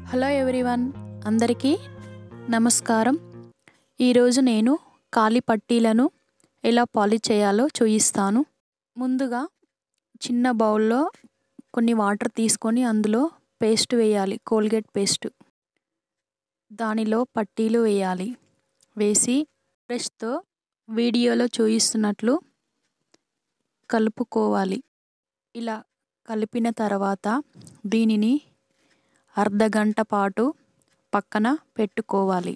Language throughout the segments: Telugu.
హలో ఎవ్రీవన్ అందరికీ నమస్కారం ఈరోజు నేను కాలి పట్టీలను ఎలా పాలిష్ చేయాలో చూపిస్తాను ముందుగా చిన్న బౌల్లో కొన్ని వాటర్ తీసుకొని అందులో పేస్ట్ వేయాలి కోల్గేట్ పేస్ట్ దానిలో పట్టీలు వేయాలి వేసి బ్రష్తో వీడియోలో చూపిస్తున్నట్లు కలుపుకోవాలి ఇలా కలిపిన తర్వాత దీనిని అర్ధగంట పాటు పక్కన పెట్టుకోవాలి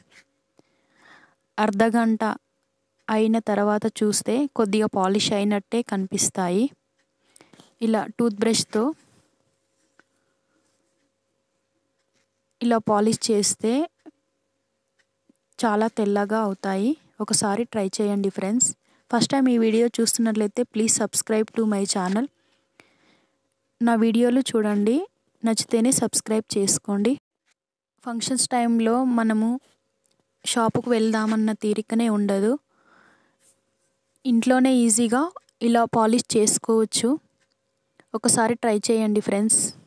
అర్ధగంట అయిన తర్వాత చూస్తే కొద్దిగా పాలిష్ అయినట్టే కనిపిస్తాయి ఇలా టూత్ బ్రష్తో ఇలా పాలిష్ చేస్తే చాలా తెల్లగా అవుతాయి ఒకసారి ట్రై చేయండి ఫ్రెండ్స్ ఫస్ట్ టైం ఈ వీడియో చూస్తున్నట్లయితే please subscribe to my channel నా వీడియోలు చూడండి నచ్చితేనే సబ్స్క్రైబ్ చేసుకోండి ఫంక్షన్స్ టైంలో మనము షాపుకు వెళ్దామన్న తీరికనే ఉండదు ఇంట్లోనే ఈజీగా ఇలా పాలిష్ చేసుకోవచ్చు ఒకసారి ట్రై చేయండి ఫ్రెండ్స్